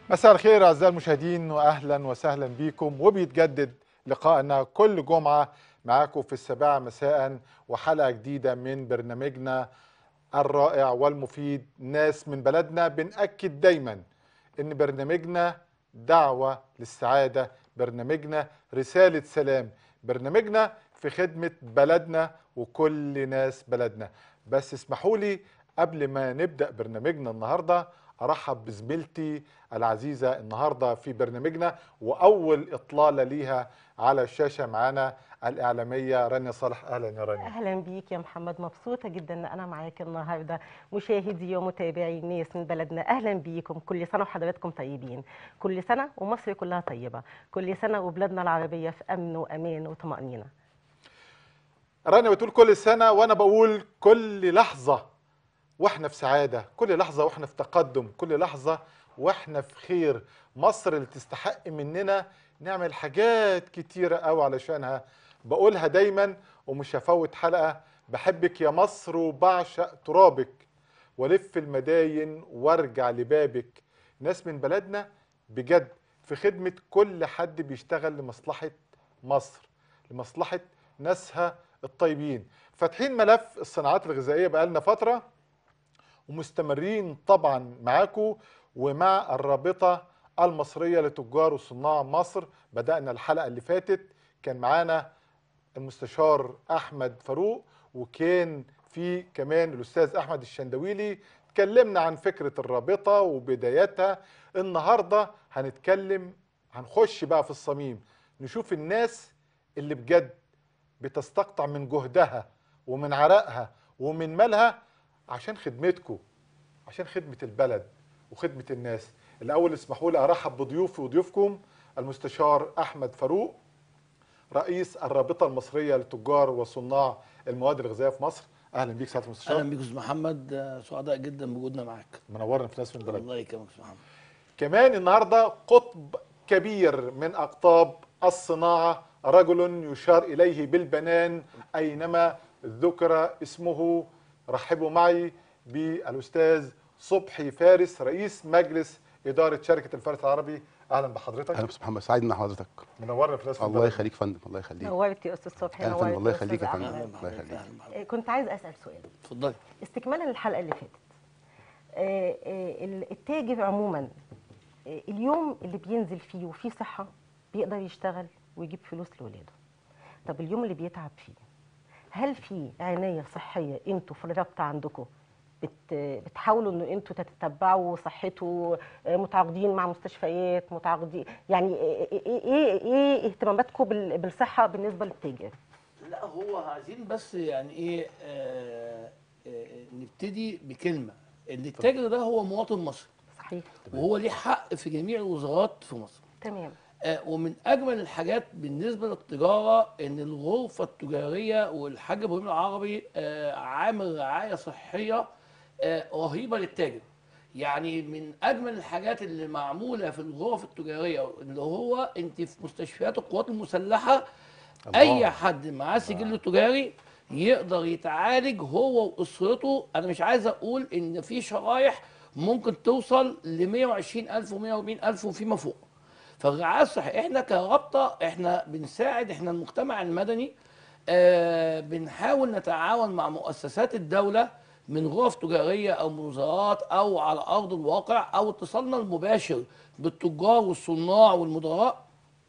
مساء الخير اعزائي المشاهدين واهلا وسهلا بكم وبيتجدد لقائنا كل جمعه معاكم في السابعه مساء وحلقه جديده من برنامجنا الرائع والمفيد ناس من بلدنا بنأكد دايما ان برنامجنا دعوه للسعاده برنامجنا رساله سلام برنامجنا في خدمه بلدنا وكل ناس بلدنا بس اسمحوا لي قبل ما نبدا برنامجنا النهارده ارحب بزميلتي العزيزه النهارده في برنامجنا واول اطلاله ليها على الشاشه معانا الاعلاميه رانيا صالح اهلا يا رانيا اهلا بيك يا محمد مبسوطه جدا ان انا معاك النهارده مشاهدي ومتابعي الناس من بلدنا اهلا بيكم كل سنه وحضراتكم طيبين كل سنه ومصر كلها طيبه كل سنه وبلادنا العربيه في امن وامان وطمانينه رانيا بتقول كل سنه وانا بقول كل لحظه واحنا في سعاده كل لحظه واحنا في تقدم كل لحظه واحنا في خير مصر اللي تستحق مننا نعمل حاجات كتيره قوي علشانها بقولها دايما ومش هفوت حلقه بحبك يا مصر وبعشق ترابك والف المداين وارجع لبابك ناس من بلدنا بجد في خدمه كل حد بيشتغل لمصلحه مصر لمصلحه ناسها الطيبين فاتحين ملف الصناعات الغذائيه بقالنا فتره ومستمرين طبعا معاكم ومع الرابطه المصريه لتجار وصناع مصر بدانا الحلقه اللي فاتت كان معانا المستشار احمد فاروق وكان في كمان الاستاذ احمد الشندويلي اتكلمنا عن فكره الرابطه وبدايتها النهارده هنتكلم هنخش بقى في الصميم نشوف الناس اللي بجد بتستقطع من جهدها ومن عرقها ومن مالها عشان خدمتكم عشان خدمة البلد وخدمة الناس الأول اسمحوا لي أرحب بضيوفي وضيوفكم المستشار أحمد فاروق رئيس الرابطة المصرية لتجار وصناع المواد الغذائية في مصر أهلا بيك سعادة المستشار اهلا بيك استاذ محمد آه، سعداء جدا بوجودنا معاك منورنا في ناس من البلد الله يكرمك استاذ محمد كمان النهارده قطب كبير من اقطاب الصناعه رجل يشار اليه بالبنان اينما ذكر اسمه رحبوا معي بالاستاذ صبحي فارس رئيس مجلس اداره شركه الفارس العربي اهلا بحضرتك اهلا استاذ محمد سعيد ان حضرتك منورنا في ناس من الله البلد. يخليك فندم الله يخليك نورت يا استاذ صبحي أهلا نورت فندم، الله يا يخليك يا أستاذ فندم. أحمد. الله يخليك. أهلا بحضرتك. آه، كنت عايز اسال سؤال اتفضلي استكمالا للحلقه اللي فاتت آه، آه، التاجر عموما آه، اليوم اللي بينزل فيه وفيه صحه بيقدر يشتغل ويجيب فلوس لاولاده طب اليوم اللي بيتعب فيه هل في عنايه صحيه انتوا في الرابطه عندكم بت بتحاولوا ان انتوا تتبعوا صحته آه، متعاقدين مع مستشفيات متعاقدين يعني ايه ايه ايه, إيه اهتماماتكم بال- بالصحه بالنسبه للتاجر لا هو عايزين بس يعني ايه آه آه نبتدي بكلمه ان التاجر ده هو مواطن مصري صحيح وهو ليه حق في جميع الوزارات في مصر تمام آه، ومن اجمل الحاجات بالنسبه للتجاره ان الغرفه التجاريه والحاج ابراهيم العربي آه، عامل رعايه صحيه آه، رهيبه للتاجر يعني من اجمل الحاجات اللي معموله في الغرف التجاريه اللي هو انت في مستشفيات القوات المسلحه الله. اي حد معاه سجل تجاري يقدر يتعالج هو واسرته انا مش عايز اقول ان في شرايح ممكن توصل ل 120000 و140000 وفيما فوق فالرعايه الصحيه احنا كرابطه احنا بنساعد احنا المجتمع المدني آه بنحاول نتعاون مع مؤسسات الدوله من غرف تجاريه او من وزارات او على ارض الواقع او اتصالنا المباشر بالتجار والصناع والمدراء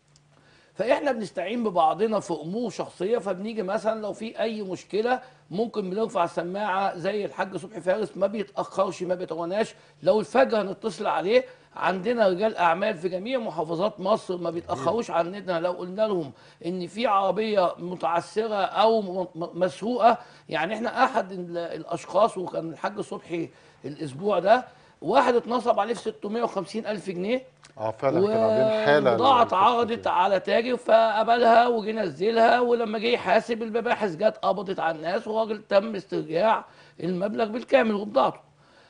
فاحنا بنستعين ببعضنا في امور شخصيه فبنيجي مثلا لو في اي مشكله ممكن بنرفع السماعه زي الحاج صبحي فارس ما بيتاخرش ما بيتواناش لو الفجر هنتصل عليه عندنا رجال اعمال في جميع محافظات مصر ما بيتاخروش عننا لو قلنا لهم ان في عربيه متعثره او م- م- مسروقه يعني احنا احد ال- الاشخاص وكان الحاج صبحي الاسبوع ده واحد اتنصب عليه في 650 الف جنيه اه فعلا كانوا عاملين حاله والبضاعة لل- اتعرضت على تاجر فقبلها وجي نزلها ولما جه يحاسب المباحث جت قبضت على الناس والراجل تم استرجاع المبلغ بالكامل وبضاعته.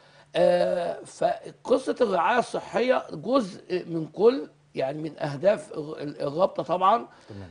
آه فقصة الرعاية الصحية جزء من كل يعني من أهداف ال- الرابطة طبعا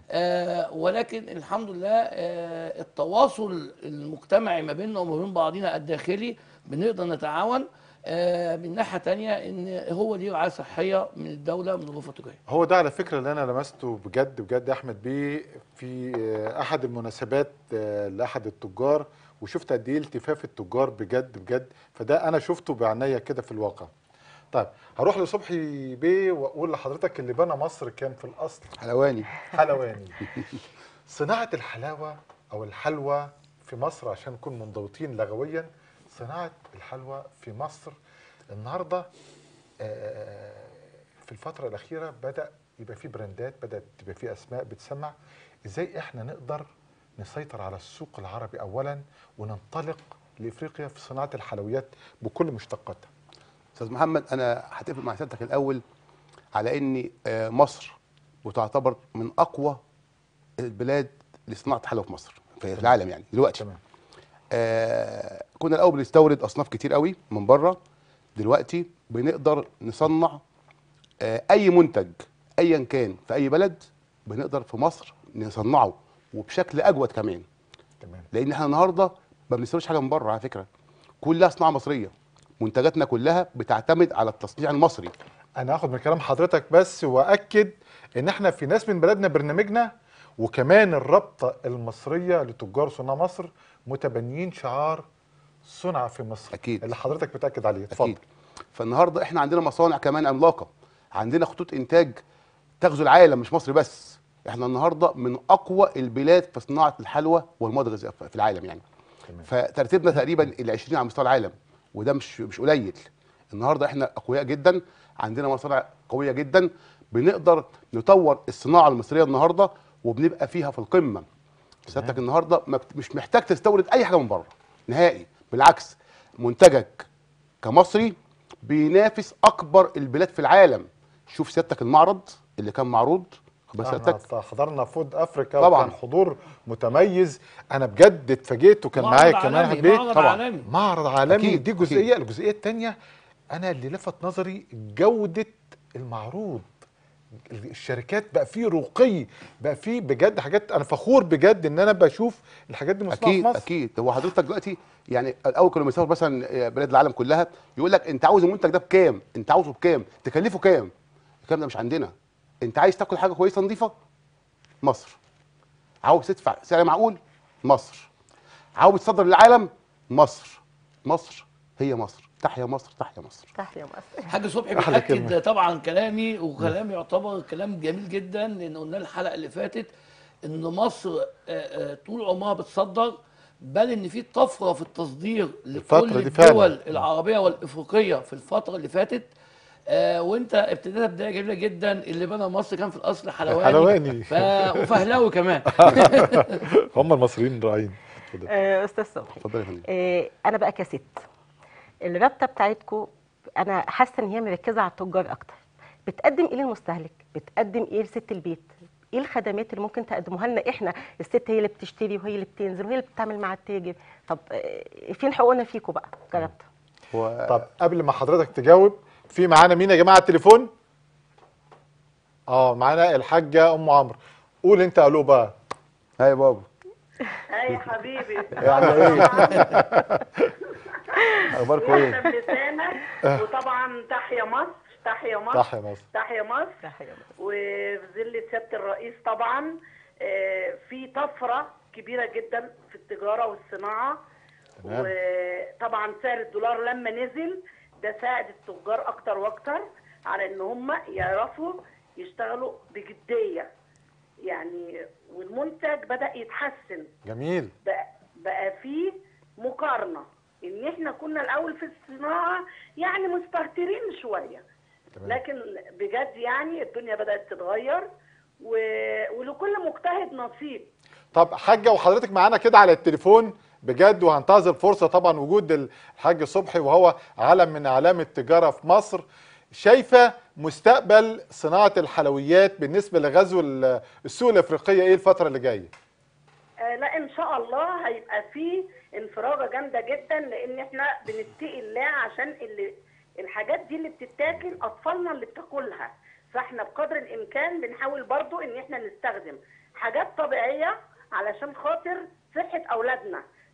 آه ولكن الحمد لله آه التواصل المجتمعي ما بيننا وما بين بعضنا الداخلي بنقدر نتعاون آه من ناحيه تانية ان هو ليه رعايه صحيه من الدوله من الغرفه التجاريه هو ده على فكره اللي انا لمسته بجد بجد يا احمد بيه في آه، احد المناسبات آه، لاحد التجار وشفت قد ايه التفاف التجار بجد بجد فده انا شفته بعناية كده في الواقع طيب هروح لصبحي بيه واقول لحضرتك اللي بنى مصر كان في الاصل حلواني حلواني صناعة الحلاوة أو الحلوى في مصر عشان نكون منضبطين لغويا صناعة الحلوى في مصر النهاردة آه، في الفترة الأخيرة بدأ يبقى في براندات بدأت تبقى في أسماء بتسمع إزاي إحنا نقدر نسيطر على السوق العربي أولا وننطلق لإفريقيا في صناعة الحلويات بكل مشتقاتها استاذ محمد انا هتفق مع سيادتك الاول على ان آه، مصر وتعتبر من اقوى البلاد لصناعه الحلوى في مصر في العالم يعني دلوقتي تمام آه كنا الاول بنستورد اصناف كتير قوي من بره دلوقتي بنقدر نصنع آه اي منتج ايا كان في اي بلد بنقدر في مصر نصنعه وبشكل اجود كمان تمام لان احنا النهارده ما بنستوردش حاجه من بره على فكره كلها صناعه مصريه منتجاتنا كلها بتعتمد على التصنيع المصري انا هاخد من كلام حضرتك بس واكد ان احنا في ناس من بلدنا برنامجنا وكمان الرابطه المصريه لتجار صناع مصر متبنيين شعار صنع في مصر أكيد. اللي حضرتك بتاكد عليه اتفضل اكيد فالنهارده احنا عندنا مصانع كمان عملاقه عندنا خطوط انتاج تغزو العالم مش مصر بس احنا النهارده من اقوى البلاد في صناعه الحلوى والمواد الغذائيه في العالم يعني تمام. فترتيبنا تقريبا ال 20 على مستوى العالم وده مش مش قليل النهارده احنا اقوياء جدا عندنا مصانع قويه جدا بنقدر نطور الصناعه المصريه النهارده وبنبقى فيها في القمه سيادتك النهارده ما بت- مش محتاج تستورد اي حاجه من بره نهائي بالعكس منتجك كمصري بينافس اكبر البلاد في العالم شوف سيادتك المعرض اللي كان معروض خد بال سيادتك احنا حضرنا فود افريكا طبعاً. وكان حضور متميز انا بجد اتفاجئت وكان معرض معايا كمان عالمي، أحمد بيه. معرض طبعاً. عالمي. معرض عالمي أكيد، دي أكيد. جزئيه الجزئيه الثانيه انا اللي لفت نظري جوده المعروض الشركات بقى فيه رقي بقى فيه بجد حاجات انا فخور بجد ان انا بشوف الحاجات دي مصنوعه في اكيد مصر اكيد هو حضرتك دلوقتي يعني الاول كانوا بيسافروا مثلا بلاد العالم كلها يقول لك انت عاوز المنتج ده بكام انت عاوزه بكام تكلفه كام الكلام ده مش عندنا انت عايز تاكل حاجه كويسه نظيفه مصر عاوز تدفع سعر معقول مصر عاوز تصدر للعالم مصر مصر هي مصر تحيا مصر تحيا مصر تحيا مصر حاج صبحي أحلى بيأكد كلمة. طبعا كلامي وكلام يعتبر كلام جميل جدا لان قلنا الحلقه اللي فاتت ان مصر آه، آه، طول عمرها بتصدر بل ان في طفره في التصدير الفترة لكل دي فعلا. الدول العربيه والافريقيه في الفتره اللي فاتت آه وانت ابتديت بدايه جميله جدا اللي بنى مصر كان في الاصل حلواني حلواني. ف... وفهلاوي كمان هم المصريين رائعين اتفضل. آه، استاذ صبحي اتفضل يا فندم آه، انا بقى كست الرابطه بتاعتكم انا حاسه ان هي مركزه على التجار اكتر بتقدم ايه للمستهلك بتقدم ايه لست البيت ايه الخدمات اللي ممكن تقدموها لنا احنا الست هي اللي بتشتري وهي اللي بتنزل وهي اللي بتتعامل مع التاجر طب آه، فين حقوقنا فيكم بقى كرابطه هو طب قبل ما حضرتك تجاوب في معانا مين يا جماعه على التليفون اه معانا الحاجه ام عمرو قول انت الو بقى ها يا بابا هاي يا حبيبي يعني ايه اخباركم ايه واحنا بلسانك وطبعا تحيا مصر تحيا مصر تحيا مصر تحيا مصر تحيا مصر. وفي ظل سياده الرئيس طبعا آه، في طفره كبيره جدا في التجاره والصناعه تمام. وطبعا سعر الدولار لما نزل ده ساعد التجار اكتر واكتر على ان هم يعرفوا يشتغلوا بجديه يعني والمنتج بدا يتحسن جميل بقى, بقى فيه مقارنه ان احنا كنا الاول في الصناعه يعني مستهترين شويه تمام. لكن بجد يعني الدنيا بدات تتغير و... ولكل مجتهد نصيب طب حاجه وحضرتك معانا كده على التليفون بجد وهنتهز الفرصه طبعا وجود الحاج صبحي وهو علم من اعلام التجاره في مصر شايفه مستقبل صناعه الحلويات بالنسبه لغزو ال- السوق الافريقيه ايه الفتره اللي جايه آه لا ان شاء الله هيبقى فيه انفراجه جامده جدا لان احنا بنتقي الله عشان اللي الحاجات دي اللي بتتاكل اطفالنا اللي بتاكلها فاحنا بقدر الامكان بنحاول برضو ان احنا نستخدم حاجات طبيعيه علشان خاطر صحه اولادنا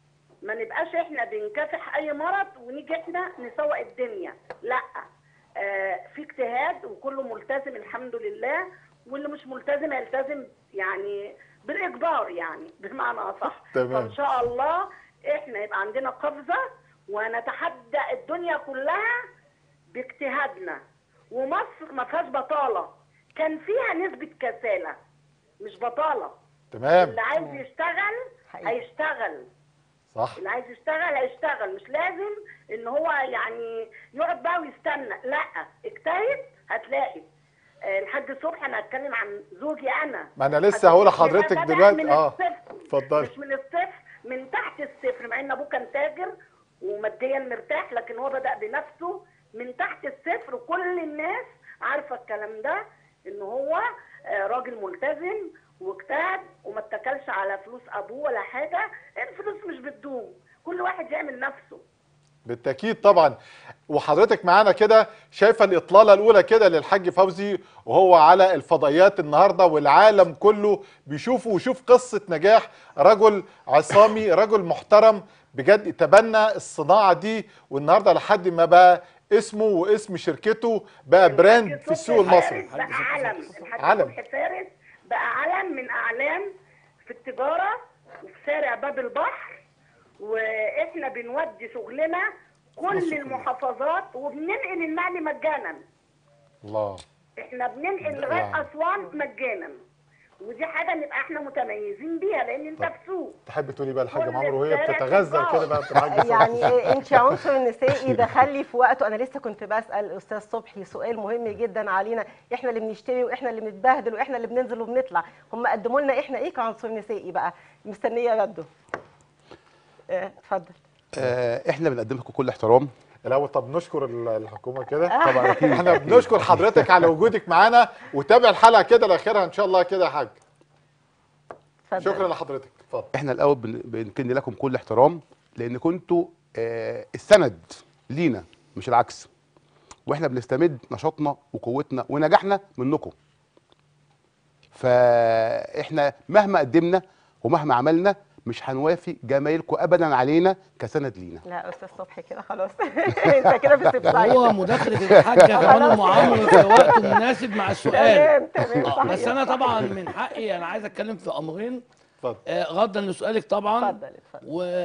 ما نبقاش احنا بنكافح اي مرض ونيجي احنا نسوق الدنيا لا آه في اجتهاد وكله ملتزم الحمد لله واللي مش ملتزم يلتزم يعني بالاجبار يعني بمعنى اصح تمام. فان شاء الله احنا يبقى عندنا قفزه ونتحدى الدنيا كلها باجتهادنا ومصر ما فيهاش بطاله كان فيها نسبه كساله مش بطاله تمام اللي عايز يشتغل حقيقي. هيشتغل صح اللي عايز يشتغل هيشتغل مش لازم ان هو يعني يقعد بقى ويستنى لا اجتهد هتلاقي آه، الحاج صبحي انا هتكلم عن زوجي انا ما أنا لسه هقول لحضرتك بدأ دلوقتي- من آه، الصفر. اتفضلي. مش من الصفر من تحت الصفر مع ان ابوه كان تاجر وماديا مرتاح لكن هو بدأ بنفسه من تحت الصفر وكل الناس عارفه الكلام ده ان هو آه، راجل ملتزم واجتهد وما اتكلش على فلوس ابوه ولا حاجه الفلوس مش بتدوم كل واحد يعمل نفسه بالتاكيد طبعا وحضرتك معانا كده شايفه الاطلاله الاولى كده للحاج فوزي وهو على الفضائيات النهارده والعالم كله بيشوفه ويشوف قصه نجاح رجل عصامي رجل محترم بجد تبنى الصناعه دي والنهارده لحد ما بقى اسمه واسم شركته بقى براند الحاج في السوق صبحي المصري فارس بقى علم الحاج علم. صبحي فارس بقى علم من اعلام في التجاره وفي شارع باب البحر واحنا بنودي شغلنا كل المحافظات وبننقل النقل مجانا الله احنا بننقل يعني. لغايه اسوان مجانا ودي حاجه نبقى احنا متميزين بيها لان انت في سوق تحب تقولي بقى الحاجه كل معمر وهي الشارع بتتغزل تجار. كده بقى في الحاج يعني انت عنصر نسائي دخل لي في وقته انا لسه كنت بسال استاذ صبحي سؤال مهم جدا علينا احنا اللي بنشتري واحنا اللي بنتبهدل واحنا اللي بننزل وبنطلع هم قدموا لنا احنا ايه كعنصر نسائي بقى مستنيه رده اه، اتفضل آه احنا بنقدم لكم كل احترام الاول طب نشكر ال- الحكومه كده طبعا اكيد احنا بنشكر حضرتك على وجودك معانا وتابع الحلقه كده لاخرها ان شاء الله كده يا حاج اتفضل شكرا لحضرتك اتفضل احنا الاول بن- بنكن لكم كل احترام لان كنتوا آه السند لينا مش العكس واحنا بنستمد نشاطنا وقوتنا ونجاحنا منكم فاحنا مهما قدمنا ومهما عملنا مش هنوافي جمايلكم ابدا علينا كسند لينا لا استاذ صبحي كده خلاص انت كده هو بتبصعي مداخله الحاج غنم معمر في وقت مناسب مع السؤال تمام تمام آه، صحيح بس انا صحيح. طبعا من حقي انا عايز اتكلم في امرين اتفضل آه، غضا لسؤالك طبعا اتفضل اتفضل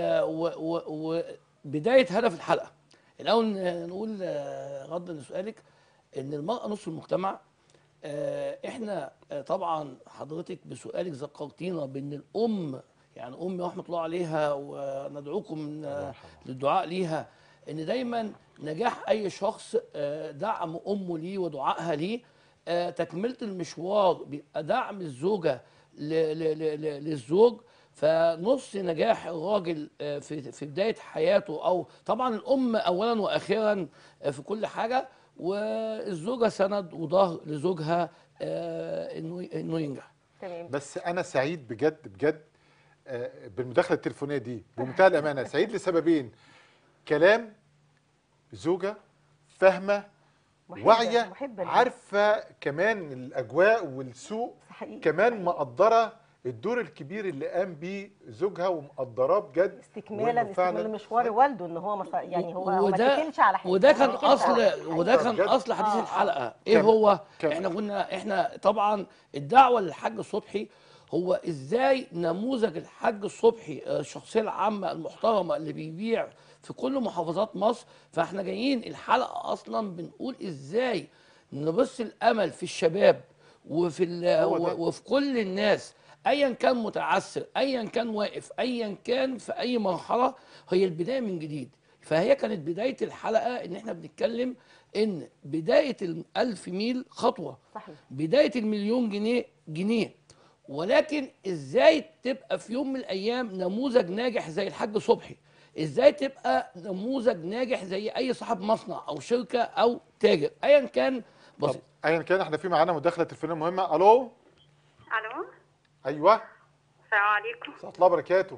وبدايه هدف الحلقه الاول ن- نقول آه، غضا لسؤالك ان المراه نصف المجتمع آه، احنا آه، طبعا حضرتك بسؤالك ذكرتينا بان الام يعني امي رحمه الله عليها وندعوكم آه، للدعاء ليها ان دايما نجاح اي شخص آه، دعم امه ليه ودعائها ليه آه، تكمله المشوار بيبقى دعم الزوجه ل- ل- ل- ل- للزوج فنص نجاح الراجل آه، في في بدايه حياته او طبعا الام اولا واخيرا آه، في كل حاجه والزوجه سند وظهر لزوجها آه، انه انه ينجح تمام بس انا سعيد بجد بجد آه، بالمداخله التليفونيه دي بمنتهى الامانه سعيد لسببين كلام زوجه فاهمه محبة- واعيه محبة ليه. عارفه كمان الاجواء والسوق حقيقي كمان مقدره الدور الكبير اللي قام بيه زوجها ومقدراه بجد استكمالا وإنه فعلاً- استكمالا مشوار والده ان هو مص... يعني هو هو ما وده- تكلش على حاجه وده ما كان تكلش على اصل حاجة. وده كان بجد. اصل حديث آه، آه. الحلقه ايه كان- هو كان- احنا كنا احنا طبعا الدعوه للحاج الصبحي هو ازاي نموذج الحاج الصبحي آه، الشخصيه العامه المحترمه اللي بيبيع في كل محافظات مصر فاحنا جايين الحلقه اصلا بنقول ازاي نبص الامل في الشباب وفي ال- هو ده. و- وفي كل الناس ايا كان متعثر ايا كان واقف ايا كان في اي مرحله هي البدايه من جديد فهي كانت بدايه الحلقه ان احنا بنتكلم ان بدايه الألف ميل خطوه صحيح بدايه المليون جنيه جنيه ولكن ازاي تبقى في يوم من الايام نموذج ناجح زي الحاج صبحي ازاي تبقى نموذج ناجح زي اي صاحب مصنع او شركه او تاجر ايا كان طب بسيط ايا كان احنا في معانا مداخله تليفونيه مهمه الو الو ايوه السلام عليكم ورحمه الله وبركاته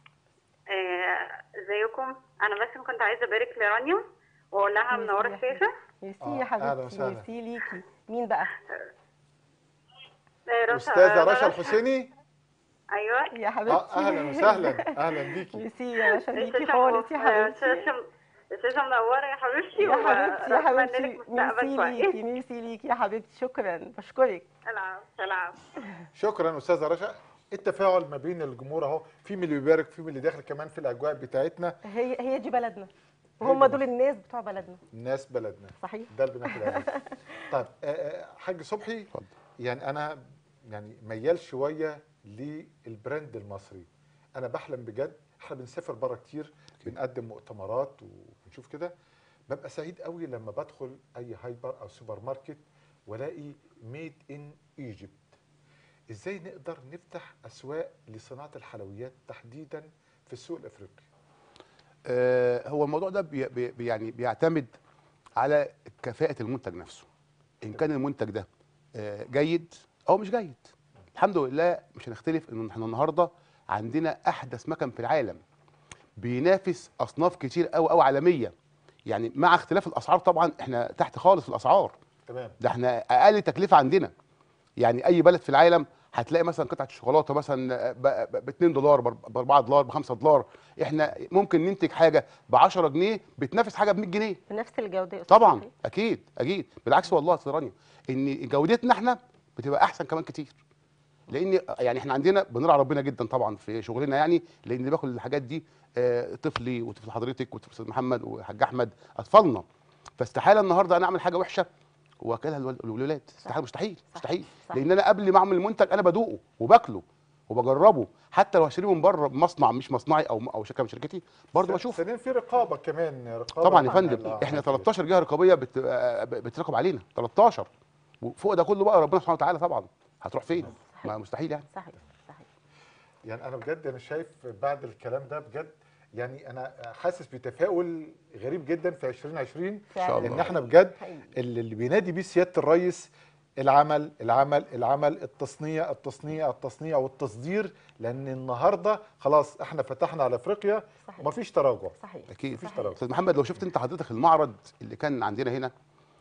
آه، ازيكم انا بس كنت عايزه ابارك لرانيا واقول لها منوره الشاشه ميرسي آه، يا أهلا حبيبتي وسهلا. ميرسي ليكي مين بقى آه، رشا- استاذه آه، رشا الحسيني ايوه يا حبيبتي آه اهلا وسهلا اهلا بيكي ميرسي يا باشا ليكي الشاشة خالص يا م- حبيبتي الشاشة الشاشة منورة يا حبيبتي يا حبيبتي يا وأتمنى حبيبتي لك مستقبل ميرسي كويس ليكي ميرسي ليكي يا حبيبتي شكرا بشكرك العب العب شكرا استاذه رشا التفاعل ما بين الجمهور اهو في من اللي بيبارك في من اللي داخل كمان في الاجواء بتاعتنا هي هي دي بلدنا وهم دول الناس بتوع بلدنا الناس بلدنا صحيح ده اللي بناخد عليه طيب آه، آه، حاج صبحي اتفضل. يعني انا يعني ميال شويه للبراند المصري انا بحلم بجد احنا بنسافر بره كتير بنقدم مؤتمرات وبنشوف كده ببقى سعيد قوي لما بدخل اي هايبر او سوبر ماركت والاقي ميد ان ايجيبت ازاي نقدر نفتح اسواق لصناعه الحلويات تحديدا في السوق الافريقي آه، هو الموضوع ده بي بي يعني بيعتمد على كفاءة المنتج نفسه إن كان المنتج ده آه، جيد أو مش جيد الحمد لله مش هنختلف إن احنا النهاردة عندنا أحدث مكن في العالم بينافس أصناف كتير أوي أوي عالمية يعني مع اختلاف الأسعار طبعا احنا تحت خالص في الأسعار تمام ده احنا اقل تكلفه عندنا يعني اي بلد في العالم هتلاقي مثلا قطعه الشوكولاته مثلا ب 2 دولار ب 4 دولار ب 5 دولار احنا ممكن ننتج حاجه ب 10 جنيه بتنافس حاجه ب 100 جنيه بنفس الجوده يا أستاذ طبعا صبحي. اكيد اكيد بالعكس والله يا أستاذ رانيا ان جودتنا احنا بتبقى احسن كمان كتير لان يعني احنا عندنا بنرعى ربنا جدا طبعا في شغلنا يعني لان اللي باكل الحاجات دي آه، طفلي وطفل حضرتك وطفل استاذ محمد وحاج احمد اطفالنا فاستحاله النهارده انا اعمل حاجه وحشه واكلها الول- الولاد استحاله مستحيل صح. مستحيل صح. لان انا قبل ما اعمل المنتج انا بدوقه وباكله وبجربه حتى لو هشتريه من بره مصنع مش مصنعي او او شركه من شركتي برضه بشوف ثانيا في رقابه كمان رقابه طبعا يا على فندم ال- احنا 13 جهه رقابيه بت... آه، بتراقب علينا 13 وفوق ده كله بقى ربنا سبحانه وتعالى طبعا هتروح فين؟ ما مستحيل يعني صحيح صحيح يعني انا بجد انا شايف بعد الكلام ده بجد يعني انا حاسس بتفاؤل غريب جدا في 2020 إن شاء الله. ان احنا بجد حقيقي. اللي اللي بينادي بيه سياده الرئيس العمل العمل العمل التصنيع التصنيع التصنيع والتصدير لان النهارده خلاص احنا فتحنا على افريقيا صحيح. ومفيش تراجع صحيح اكيد مفيش صحيح. تراجع استاذ محمد لو شفت انت حضرتك المعرض اللي كان عندنا هنا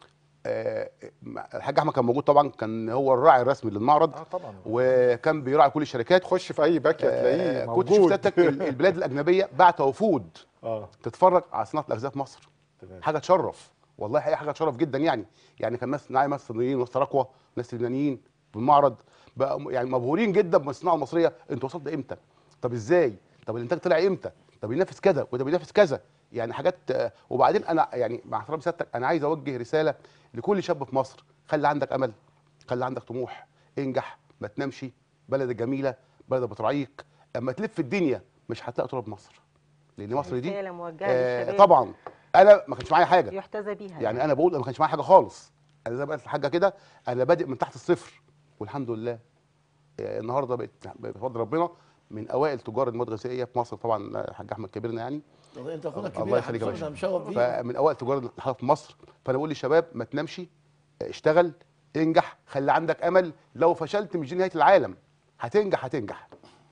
آه، الحاج احمد كان موجود طبعا كان هو الراعي الرسمي للمعرض اه طبعا وكان بيراعي كل الشركات تخش في اي باكيه تلاقيه آه، موجود كنت شفت سيادتك ال- البلاد الاجنبيه بعت وفود اه تتفرج على صناعه الاغذيه في مصر تمام حاجه تشرف والله حقيقه حاجه تشرف جدا يعني يعني كان ناس معايا ناس صينيين وناس تراكوه ناس لبنانيين في المعرض بقى يعني مبهورين جدا بالصناعه المصريه انتوا وصلتوا امتى طب ازاي طب الانتاج طلع امتى طب بينافس كذا وده بينافس كذا يعني حاجات آه، وبعدين انا يعني مع احترام سيادتك انا عايز اوجه رساله لكل شاب في مصر خلي عندك امل خلي عندك طموح انجح ما تنامش بلد جميله بلد بتراعيك اما تلف الدنيا مش هتلاقي تراب مصر لان مصر دي رسالة موجهة آه للشباب طبعا انا ما كانش معايا حاجه يحتذى بيها يعني انا بقول أنا ما كانش معايا حاجه خالص انا زي ما قلت الحاجه كده انا بادئ من تحت الصفر والحمد لله آه، النهارده بقيت بفضل ربنا من اوائل تجار المواد الغذائيه في مصر طبعا آه، الحاج احمد كبيرنا يعني طب انت اخونا الله الكبير يا يخليك يا حاج باشا. صبحي، مشرف بيك فمن اوائل تجار الحلوى في مصر فانا بقول للشباب ما تنامش آه، اشتغل انجح خلي عندك امل لو فشلت مش دي نهايه العالم هتنجح هتنجح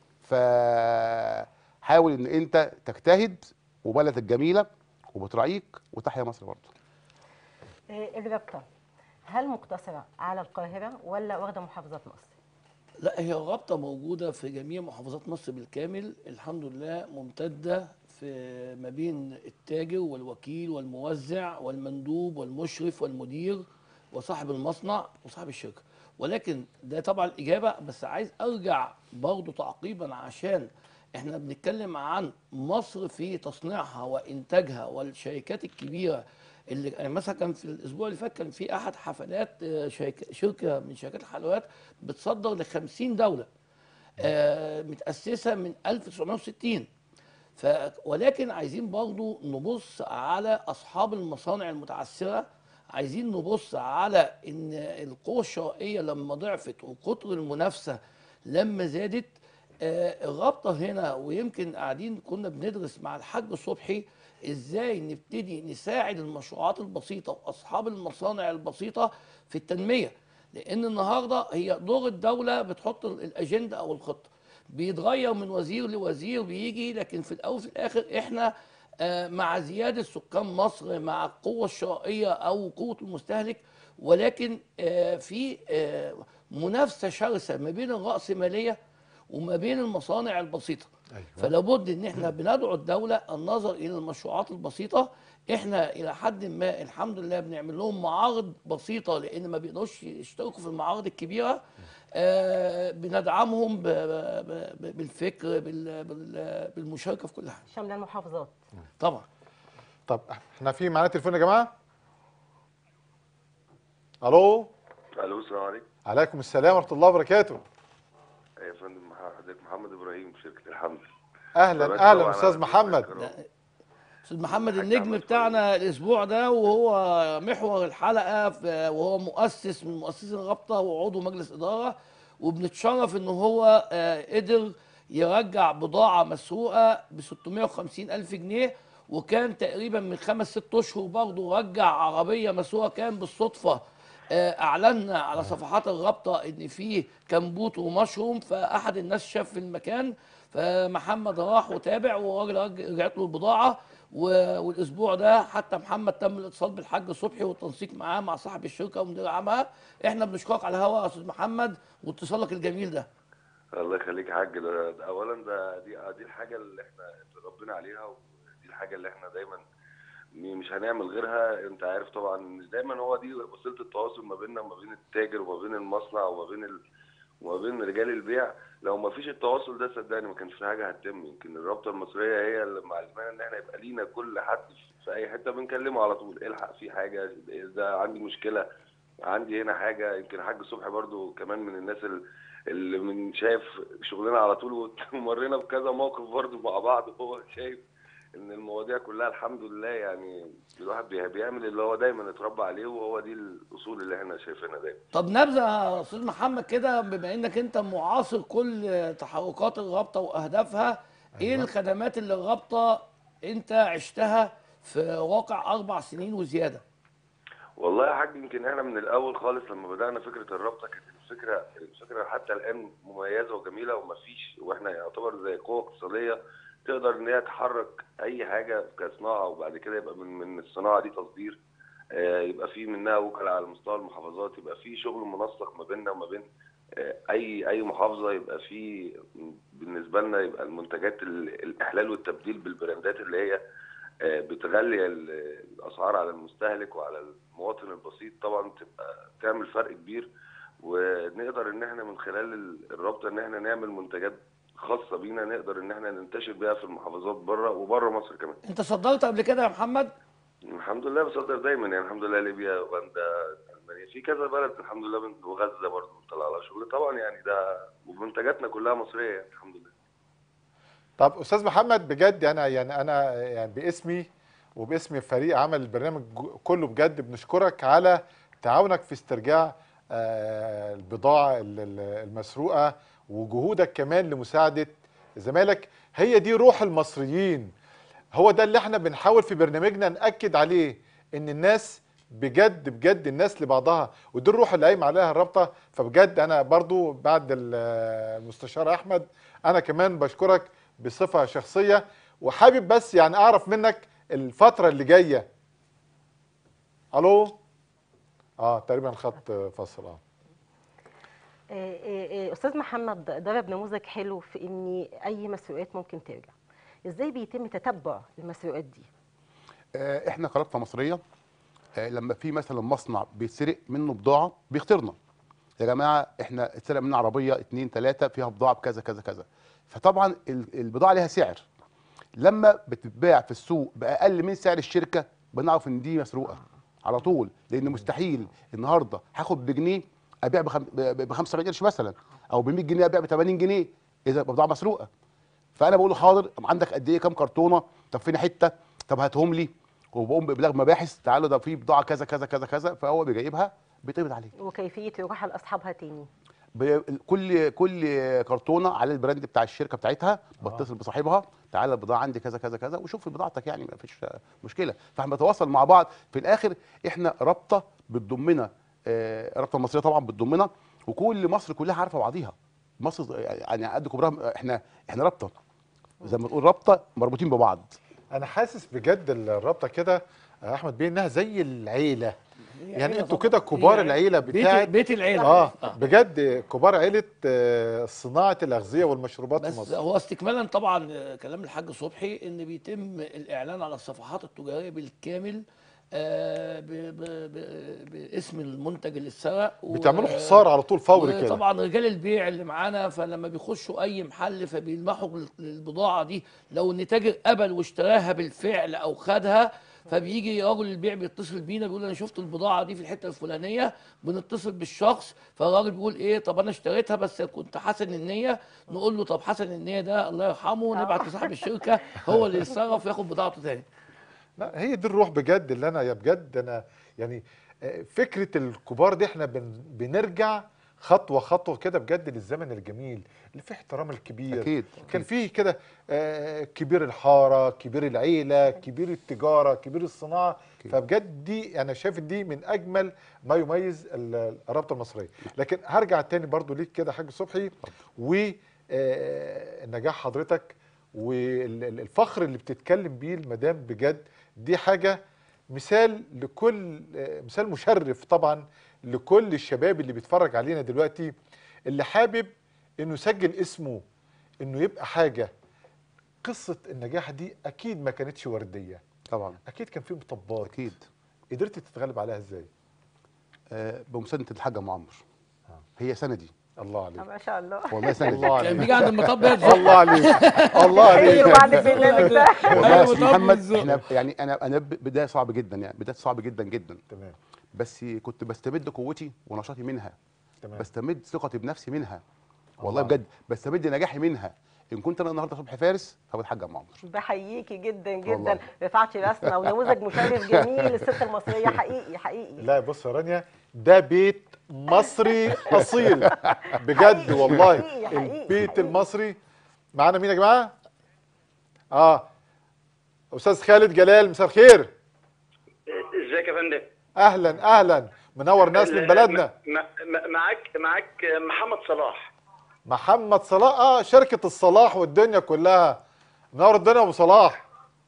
فحاول ان انت تجتهد وبلدك جميله وبتراعيك وتحيا مصر برضه آه، الرابطه هل مقتصره على القاهره ولا واخده محافظات مصر؟ لا هي الرابطه موجوده في جميع محافظات مصر بالكامل الحمد لله ممتده في ما بين التاجر والوكيل والموزع والمندوب والمشرف والمدير وصاحب المصنع وصاحب الشركه ولكن ده طبعا الاجابه بس عايز ارجع برضه تعقيبا عشان احنا بنتكلم عن مصر في تصنيعها وانتاجها والشركات الكبيره اللي يعني مثلا كان في الاسبوع اللي فات كان في احد حفلات آه، شركه شركه من شركات الحلويات بتصدر ل 50 دوله آه، متاسسه من 1960 ف ولكن عايزين برضو نبص على اصحاب المصانع المتعثره عايزين نبص على ان القوه الشرائيه لما ضعفت وكتر المنافسه لما زادت آه، الرابطه هنا ويمكن قاعدين كنا بندرس مع الحاج صبحي ازاي نبتدي نساعد المشروعات البسيطه واصحاب المصانع البسيطه في التنميه لان النهارده هي دور الدوله بتحط الاجنده او الخطه بيتغير من وزير لوزير بيجي لكن في الاول وفي الاخر احنا آه، مع زياده سكان مصر مع القوه الشرائيه او قوه المستهلك ولكن آه، في آه، منافسه شرسه ما بين الراسماليه وما بين المصانع البسيطه أيوة. فلا بد ان احنا بندعو الدوله النظر الى المشروعات البسيطه احنا الى حد ما الحمد لله بنعمل لهم معارض بسيطه لان ما بيقدروش يشتركوا في المعارض الكبيره آه بندعمهم ب- ب- ب- بالفكر بال- بال- بالمشاركه في كل حاجه شامله المحافظات طبعا طب احنا في معانا تليفون يا جماعه الو الو السلام عليكم عليكم السلام ورحمه الله وبركاته يا فندم مح- حضرتك محمد ابراهيم شركه الحمد اهلا فبس اهلا طبعاً استاذ على محمد الكرام. استاذ محمد الحاج النجم أحمد بتاعنا الاسبوع ده وهو محور الحلقه في- وهو مؤسس من مؤسسين الرابطه وعضو مجلس اداره وبنتشرف ان هو آه، قدر يرجع بضاعه مسروقه ب 650 الف جنيه وكان تقريبا من خمس ست اشهر برضه رجع عربيه مسروقه كان بالصدفه آه، اعلنا على صفحات الرابطه ان في كمبوت ومشروم فاحد الناس شاف في المكان فمحمد راح وتابع والراجل رج- رجعت له البضاعه و- والاسبوع ده حتى محمد تم الاتصال بالحاج صبحي والتنسيق معاه مع صاحب الشركه ومدير عامها احنا بنشكرك على الهواء يا استاذ محمد واتصالك الجميل ده الله يخليك يا حاج ده ده اولا ده دي دي الحاجه اللي احنا اتربينا عليها ودي الحاجه اللي احنا دايما م- مش هنعمل غيرها انت عارف طبعا دايما هو دي وسيله التواصل ما بيننا وما بين التاجر وما بين المصنع وما بين ال... وما بين رجال البيع لو ما فيش التواصل ده صدقني ما كانش في حاجه هتتم يمكن الرابطه المصريه هي اللي معلمانا ان احنا يبقى لينا كل حد في اي حته بنكلمه على طول الحق في حاجه ده عندي مشكله عندي هنا حاجه يمكن الحاج صبحي برضو كمان من الناس ال- اللي من شايف شغلنا على طول ومرينا بكذا موقف برضو مع بعض وهو شايف ان المواضيع كلها الحمد لله يعني الواحد بي- بيعمل اللي هو دايما اتربى عليه وهو دي الاصول اللي احنا شايفينها دايما طب نبذه يا استاذ محمد كده بما انك انت معاصر كل تحركات الرابطه واهدافها ايه الخدمات اللي الرابطه انت عشتها في واقع اربع سنين وزياده والله يا حاج يمكن احنا من الاول خالص لما بدانا فكره الرابطه كانت الفكره الفكره حتى الان مميزه وجميله ومفيش واحنا يعتبر زي قوه اقتصاديه تقدر ان هي تحرك اي حاجه كصناعه وبعد كده يبقى من من الصناعه دي تصدير آه، يبقى في منها وكلاء على مستوى المحافظات يبقى في شغل منسق ما بيننا وما بين آه، اي اي محافظه يبقى في بالنسبه لنا يبقى المنتجات ال- الاحلال والتبديل بالبراندات اللي هي آه، بتغلي ال- الاسعار على المستهلك وعلى المواطن البسيط طبعا تبقى تعمل فرق كبير ونقدر ان احنا من خلال ال- الرابطه ان احنا نعمل منتجات خاصه بينا نقدر ان احنا ننتشر بيها في المحافظات بره وبره مصر كمان انت صدرت قبل كده يا محمد الحمد لله بصدر دايما يعني الحمد لله ليبيا اوغندا المانيا في كذا بلد الحمد لله بن- وغزه برضه بنطلع لها شغل طبعا يعني ده ومنتجاتنا كلها مصريه يعني الحمد لله طب استاذ محمد بجد انا يعني انا يعني باسمي وباسم فريق عمل البرنامج جو- كله بجد بنشكرك على تعاونك في استرجاع آه، البضاعه ال- ال- المسروقه وجهودك كمان لمساعده زمايلك هي دي روح المصريين هو ده اللي احنا بنحاول في برنامجنا ناكد عليه ان الناس بجد بجد الناس لبعضها ودي الروح اللي قايم عليها الرابطه فبجد انا برضو بعد ال- المستشار احمد انا كمان بشكرك بصفه شخصيه وحابب بس يعني اعرف منك الفتره اللي جايه الو اه تقريبا الخط فصل اه آه، آه، آه، استاذ محمد ضرب نموذج حلو في ان اي مسروقات ممكن ترجع ازاي بيتم تتبع المسروقات دي آه، احنا كرابطه مصريه آه، لما في مثلا مصنع بيتسرق منه بضاعه بيختارنا يا جماعه احنا اتسرق مننا عربيه اتنين تلاته فيها بضاعه بكذا كذا كذا فطبعا ال- البضاعه ليها سعر لما بتتباع في السوق باقل من سعر الشركه بنعرف ان دي مسروقه على طول لان مستحيل النهارده هاخد بجنيه ابيع ب 75 قرش مثلا او ب 100 جنيه ابيع ب 80 جنيه اذا بضاعه مسروقه فانا بقول له حاضر عندك قد ايه كام كرتونه طب فين حته طب هاتهم لي وبقوم بابلاغ مباحث تعالوا ده في بضاعه كذا كذا كذا كذا فهو بيجيبها بيتقبض عليه وكيفيه يروح لاصحابها تاني ب- كل كل كرتونه على البراند بتاع الشركه بتاعتها بتصل بصاحبها تعالى البضاعه عندي كذا كذا كذا وشوف بضاعتك يعني ما فيش مشكله فاحنا بنتواصل مع بعض في الاخر احنا رابطه بتضمنا آه، الرابطه المصريه طبعا بتضمنا وكل مصر كلها عارفه بعضيها مصر يعني قد كبرها احنا احنا رابطه زي ما تقول رابطه مربوطين ببعض انا حاسس بجد الرابطه كده آه، احمد بيه انها زي العيله يعني عيلة انتوا طبعاً. كده كبار هي العيله بيت بتاعت بيت العيله اه بجد كبار عيله آه، صناعه الاغذيه والمشروبات في بس مصر هو استكمالا طبعا آه، كلام الحاج صبحي ان بيتم الاعلان على الصفحات التجاريه بالكامل آه، ب- ب- ب- باسم المنتج اللي اتسرق و- بتعملوا حصار على طول فوري كده طبعا رجال البيع اللي معانا فلما بيخشوا اي محل فبيلمحوا البضاعه دي لو ان تاجر قبل واشتراها بالفعل او خدها فبيجي راجل البيع بيتصل بينا بيقول انا شفت البضاعه دي في الحته الفلانيه بنتصل بالشخص فالراجل بيقول ايه طب انا اشتريتها بس كنت حسن النيه نقول له طب حسن النيه ده الله يرحمه نبعت لصاحب الشركه هو اللي يتصرف وياخد بضاعته تاني لا هي دي الروح بجد اللي انا يا بجد انا يعني آه، فكره الكبار دي احنا بن بنرجع خطوه خطوه كده بجد للزمن الجميل اللي فيه احترام الكبير أكيد، كان فيه كده آه، كبير الحاره كبير العيله كبير التجاره كبير الصناعه فبجد دي انا شايف دي من اجمل ما يميز ال- الرابطه المصريه لكن هرجع تاني برضو ليك كده حاج صبحي ونجاح حضرتك والفخر اللي بتتكلم بيه المدام بجد دي حاجه مثال لكل آه، مثال مشرف طبعا لكل الشباب اللي بيتفرج علينا دلوقتي اللي حابب انه يسجل اسمه انه يبقى حاجه قصه النجاح دي اكيد ما كانتش ورديه طبعا اكيد كان في مطبات اكيد قدرت تتغلب عليها ازاي آه بمسانده الحاجه ام عمرو هي سندي الله عليك ما شاء الله والله سندي الله كان عليك بيجي عند المطب يا الله عليك الله عليك ايوه بعد البرنامج ده والله يا أيوة أستاذ طبعاً محمد بالظبط. احنا يعني انا انا ب- بدايه صعبه جدا يعني بدايه صعبه جدا جدا تمام بس كنت بستمد قوتي ونشاطي منها تمام بستمد ثقتي بنفسي منها والله الله. بجد بستمد نجاحي منها ان كنت انا النهارده صبحي فارس فبقيت حاج ام عمرو بحييكي جدا والله. جدا رفعت راسنا ونموذج مشرف جميل للست المصريه حقيقي حقيقي لا بص يا رانيا ده بيت مصري اصيل بجد حقيقي، والله حقيقي، حقيقي، البيت حقيقي. المصري معانا مين يا جماعه اه استاذ خالد جلال مساء الخير ازيك يا فندم اهلا اهلا منور ناس من بلدنا م- م- معاك معاك محمد صلاح محمد صلاح اه شركه الصلاح والدنيا كلها منور الدنيا ابو صلاح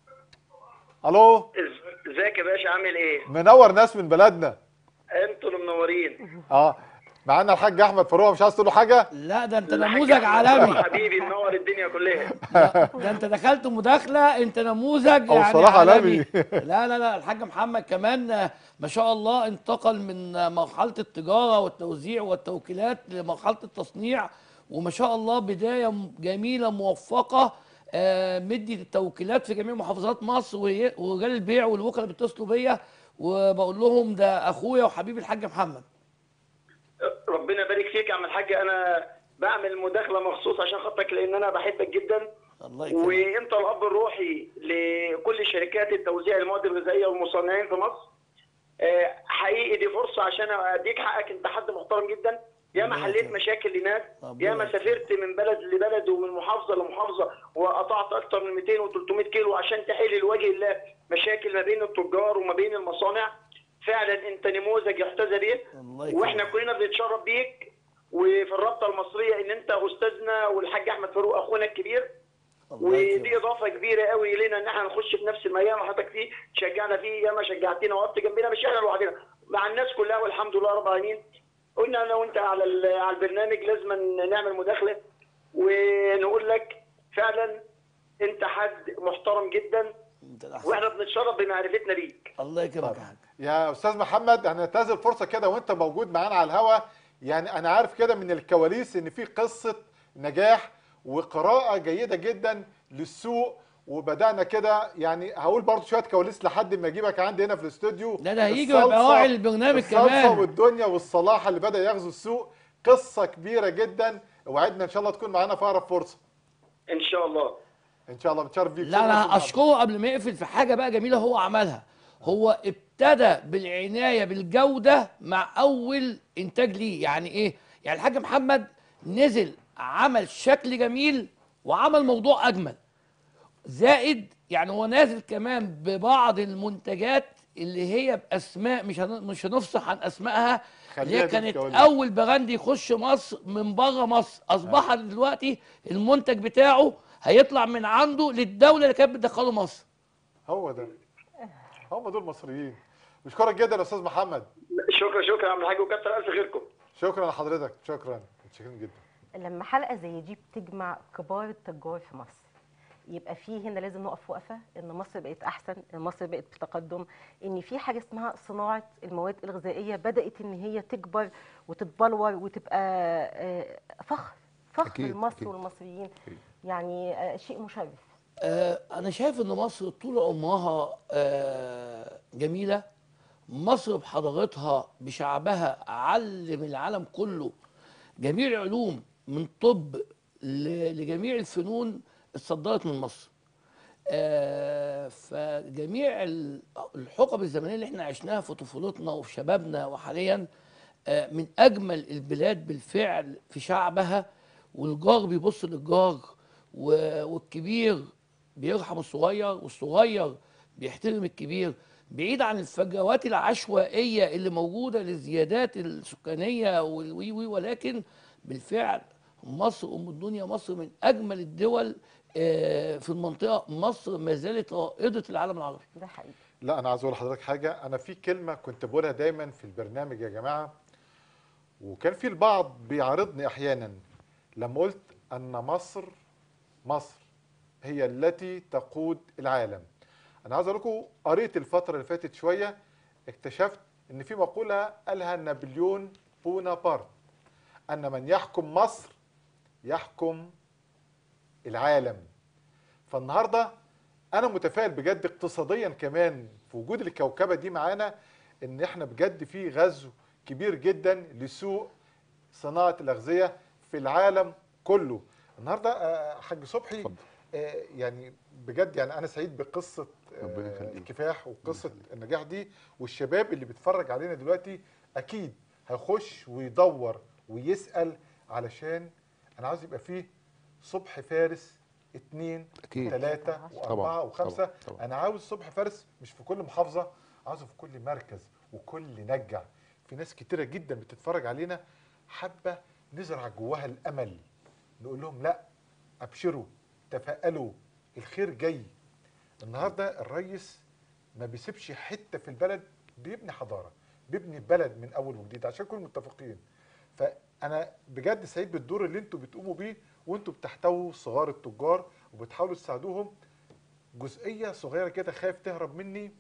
الو إز- ازيك يا باشا عامل ايه منور ناس من بلدنا انتوا اللي منورين اه معانا الحاج احمد فاروق مش عايز تقول له حاجه لا ده انت الحاج نموذج أحمد عالمي حبيبي منور الدنيا كلها ده انت دخلت مداخله انت نموذج أو يعني صلاح عالمي عالمي. لا لا لا الحاج محمد كمان آه، ما شاء الله انتقل من آه، مرحله التجاره والتوزيع والتوكيلات لمرحله التصنيع وما شاء الله بدايه م- جميله موفقه آه، مدي التوكيلات في جميع محافظات مصر وهي- ورجال البيع والوكلاء بيتصلوا بيا وبقول لهم ده اخويا وحبيبي الحاج محمد ربنا يبارك فيك يا عم الحاج انا بعمل مداخله مخصوص عشان خاطرك لان انا بحبك جدا الله يكرمك وانت الاب الروحي لكل شركات التوزيع المواد الغذائيه والمصنعين في مصر آه، حقيقي دي فرصه عشان اديك حقك انت حد محترم جدا ياما الله حليت يكرمك. مشاكل لناس ربنا ياما يكرمك. سافرت من بلد لبلد ومن محافظه لمحافظه وقطعت اكتر من 200 و300 كيلو عشان تحل لوجه الله مشاكل ما بين التجار وما بين المصانع فعلا انت نموذج يحتذى به الله يكرمك. واحنا كلنا بنتشرف بيك وفي الرابطه المصريه ان انت استاذنا والحاج احمد فاروق اخونا الكبير الله ودي يكرمك. اضافه كبيره قوي لينا ان احنا نخش في نفس الميدان اللي حضرتك فيه تشجعنا فيه ياما شجعتنا وقفت جنبنا مش احنا لوحدنا مع الناس كلها والحمد لله رب العالمين قلنا انا وانت على ال- على البرنامج لازم نعمل مداخله ونقول لك فعلا انت حد محترم جدا انت الأحسن. واحنا بنتشرف بمعرفتنا بيك الله يكرمك يا حاج يا استاذ محمد هننتهز الفرصه كده وانت موجود معانا على الهوا يعني انا عارف كده من الكواليس ان في قصه نجاح وقراءه جيده جدا للسوق وبدانا كده يعني هقول برضو شويه كواليس لحد ما اجيبك عندي هنا في الاستوديو لا ده هيجي الصلصة- ويبقى راعي البرنامج الصلصه كمان والدنيا والصلاح اللي بدا يغزو السوق قصه كبيره جدا وعدنا ان شاء الله تكون معانا في اقرب فرصه ان شاء الله ان شاء الله بتشرف بيك لا شكراً يا أستاذ انا محمد. اشكره قبل ما يقفل في حاجه بقى جميله هو عملها هو ابتدى بالعنايه بالجوده مع اول انتاج ليه يعني ايه يعني الحاج محمد نزل عمل شكل جميل وعمل موضوع اجمل زائد يعني هو نازل كمان ببعض المنتجات اللي هي باسماء مش هن- مش هنفصح عن اسمائها اللي خليها هي دي كانت الكواليس. اول براند يخش مصر من بره مصر اصبح دلوقتي المنتج بتاعه هيطلع من عنده للدوله اللي كانت بتدخله مصر هو ده هم دول مصريين بشكرك جدا يا استاذ محمد شكرا شكرا يا عم الحاج وكتر الف خيركم شكرا لحضرتك شكرا متشكرين جدا لما حلقه زي دي بتجمع كبار التجار في مصر يبقى في هنا لازم نقف وقفه ان مصر بقت احسن ان مصر بقت في تقدم ان في حاجه اسمها صناعه المواد الغذائيه بدات ان هي تكبر وتتبلور وتبقى آه، فخر فخر أكيد، لمصر أكيد. والمصريين يعني آه، شيء مشرف آه، أنا شايف إن مصر طول عمرها آه، جميلة مصر بحضارتها بشعبها علم العالم كله جميع العلوم من طب ل- لجميع الفنون اتصدرت من مصر آه، فجميع ال- الحقب الزمنيه اللي احنا عشناها في طفولتنا وفي شبابنا وحاليا آه، من اجمل البلاد بالفعل في شعبها والجار بيبص للجار و- والكبير بيرحم الصغير والصغير بيحترم الكبير بعيد عن الفجوات العشوائيه اللي موجوده للزيادات السكانيه والوي وي ولكن بالفعل مصر ام الدنيا مصر من اجمل الدول آه، في المنطقه مصر ما زالت رائده العالم العربي ده حقيقي لا انا عايز اقول لحضرتك حاجه انا في كلمه كنت بقولها دايما في البرنامج يا جماعه وكان في البعض بيعارضني احيانا لما قلت ان مصر مصر هي التي تقود العالم انا عايز اقول لكم قريت الفتره اللي فاتت شويه اكتشفت ان في مقوله قالها نابليون بونابرت ان من يحكم مصر يحكم العالم فالنهارده انا متفائل بجد اقتصاديا كمان في وجود الكوكبه دي معانا ان احنا بجد في غزو كبير جدا لسوق صناعه الاغذيه في العالم كله النهارده آه، حاج صبحي اتفضل. آه، يعني بجد يعني انا سعيد بقصه ربنا آه، يخليك. الكفاح وقصه النجاح دي والشباب اللي بيتفرج علينا دلوقتي اكيد هيخش ويدور ويسال علشان انا عاوز يبقى فيه صبح فارس اتنين أكيد. ثلاثة طبعاً، وأربعة وخمسة طبعاً، طبعاً. أنا عاوز صبح فارس مش في كل محافظة عاوزه في كل مركز وكل نجع في ناس كتيرة جدا بتتفرج علينا حابة نزرع جواها الأمل نقول لهم لا أبشروا تفائلوا الخير جاي النهاردة الريس ما بيسيبش حتة في البلد بيبني حضارة بيبني بلد من أول وجديد عشان نكون متفقين فأنا بجد سعيد بالدور اللي انتوا بتقوموا بيه وانتوا بتحتووا صغار التجار وبتحاولوا تساعدوهم جزئيه صغيره كده خايف تهرب مني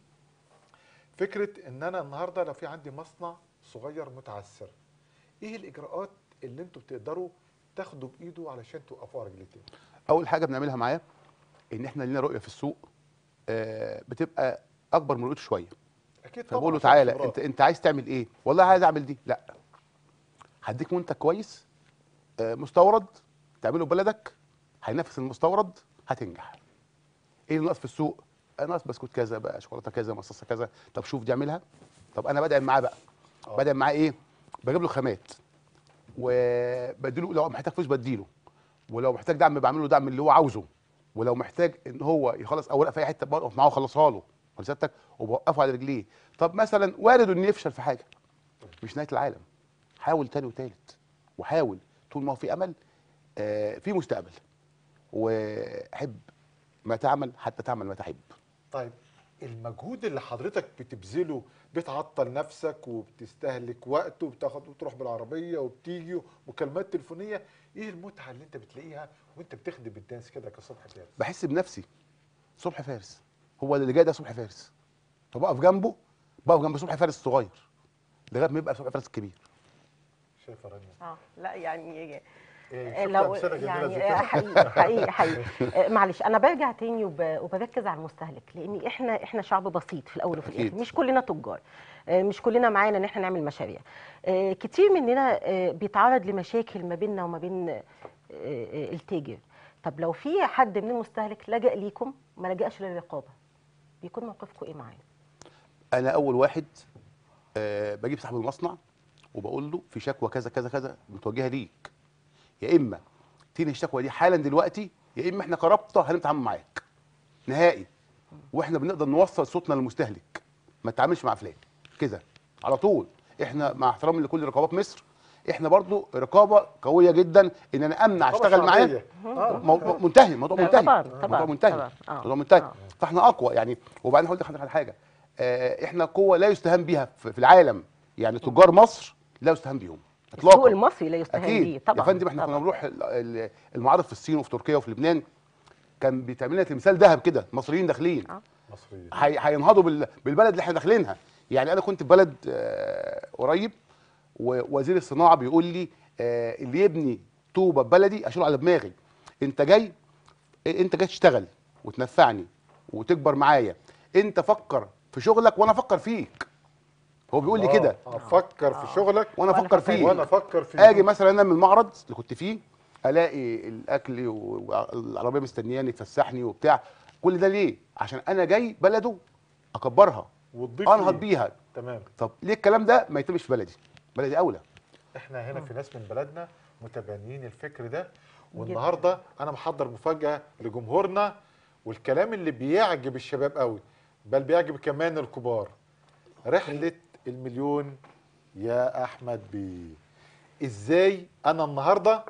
فكره ان انا النهارده لو في عندي مصنع صغير متعثر ايه الاجراءات اللي انتوا بتقدروا تاخدوا بايده علشان توقفوا على رجلتين اول حاجه بنعملها معاه ان احنا لينا رؤيه في السوق آه، بتبقى اكبر من رؤيته شويه اكيد طبعا فبقول له عشان تعالى خبرات. انت انت عايز تعمل ايه والله عايز اعمل دي لا هديك منتج كويس آه، مستورد تعمله ببلدك هينافس المستورد هتنجح ايه اللي ناقص في السوق آه، ناقص بسكوت كذا بقى شوكولاته كذا مصاصه كذا طب شوف دي اعملها طب انا بدعم معاه بقى آه. بدعم معاه ايه بجيب له خامات وبديله لو محتاج فلوس بديله ولو محتاج دعم بعمل له دعم اللي هو عاوزه ولو محتاج ان هو يخلص اوراق في اي حته بقف معاه واخلصها له ولساتك وبوقفه على رجليه طب مثلا وارد انه يفشل في حاجه مش نهايه العالم حاول تاني وتالت وحاول طول ما هو في امل آه في مستقبل وحب ما تعمل حتى تعمل ما تحب طيب المجهود اللي حضرتك بتبذله بتعطل نفسك وبتستهلك وقت وبتاخد وتروح بالعربيه وبتيجي ومكالمات تليفونيه ايه المتعه اللي انت بتلاقيها وانت بتخدم الناس كده كصبح فارس بحس بنفسي صبح فارس هو اللي جاي ده صبح فارس فبقف جنبه بقف جنب صبح فارس الصغير لغايه ما يبقى صبح فارس الكبير شايفه رانيا اه لا يعني إيه، آه، شفت لو أمثلة جميلة يعني زي آه، كده؟ حقيقي حقيقي حقيقي آه، معلش انا برجع تاني وب- وبركز على المستهلك لان احنا احنا شعب بسيط في الاول وفي أكيد. الاخر مش كلنا تجار آه، مش كلنا معانا ان احنا نعمل مشاريع آه، كتير مننا آه، بيتعرض لمشاكل ما بيننا وما بين آه، آه، التاجر طب لو في حد من المستهلك لجأ ليكم ما لجأش للرقابه بيكون موقفكم ايه معاه انا اول واحد آه بجيب صاحب المصنع وبقول له في شكوى كذا كذا كذا متوجهه ليك يا اما تنهي الشكوى دي حالا دلوقتي يا اما احنا كرابطه هنتعامل معاك نهائي واحنا بنقدر نوصل صوتنا للمستهلك ما تتعاملش مع فلان كده على طول احنا مع احترامي لكل رقابات مصر احنا برضو رقابه قويه جدا ان انا امنع رقابة اشتغل معاه شعبية. آه. مو- مو- منتهي الموضوع لا، منتهي طبعاً، طبعاً، الموضوع منتهي طبعاً، آه، الموضوع منتهي آه. فاحنا اقوى يعني وبعدين هقول لحضرتك على حاجه آه، احنا قوه لا يستهان بها في في العالم يعني تجار مصر لا يستهان بيهم السوق المصري لا يستهان اكيد بيه طبعا يا فندم احنا كنا طبعاً. بنروح ال- ال- المعارض في الصين وفي تركيا وفي لبنان كان بيتعمل لنا تمثال ذهب كده مصريين داخلين آه. مصريين هي- هينهضوا بال- بالبلد اللي احنا داخلينها يعني انا كنت في بلد آه، قريب ووزير الصناعه بيقول لي آه، اللي يبني طوبه بلدي اشيله على دماغي انت جاي انت جاي تشتغل وتنفعني وتكبر معايا انت فكر في شغلك وانا افكر فيك هو بيقول لي كده آه، افكر في شغلك وانا وأنا افكر أفكر فيك وانا افكر في اجي مثلا انا من المعرض اللي كنت فيه الاقي الاكل و- والعربيه مستنياني تفسحني وبتاع كل ده ليه عشان انا جاي بلده اكبرها وتضيف انهض لي. بيها تمام طب ليه الكلام ده ما يتمش في بلدي بلدي اولى احنا هنا في ناس من بلدنا متبنيين الفكر ده والنهارده انا محضر مفاجاه لجمهورنا والكلام اللي بيعجب الشباب قوي بل بيعجب كمان الكبار رحله المليون يا احمد بيه ازاي انا النهارده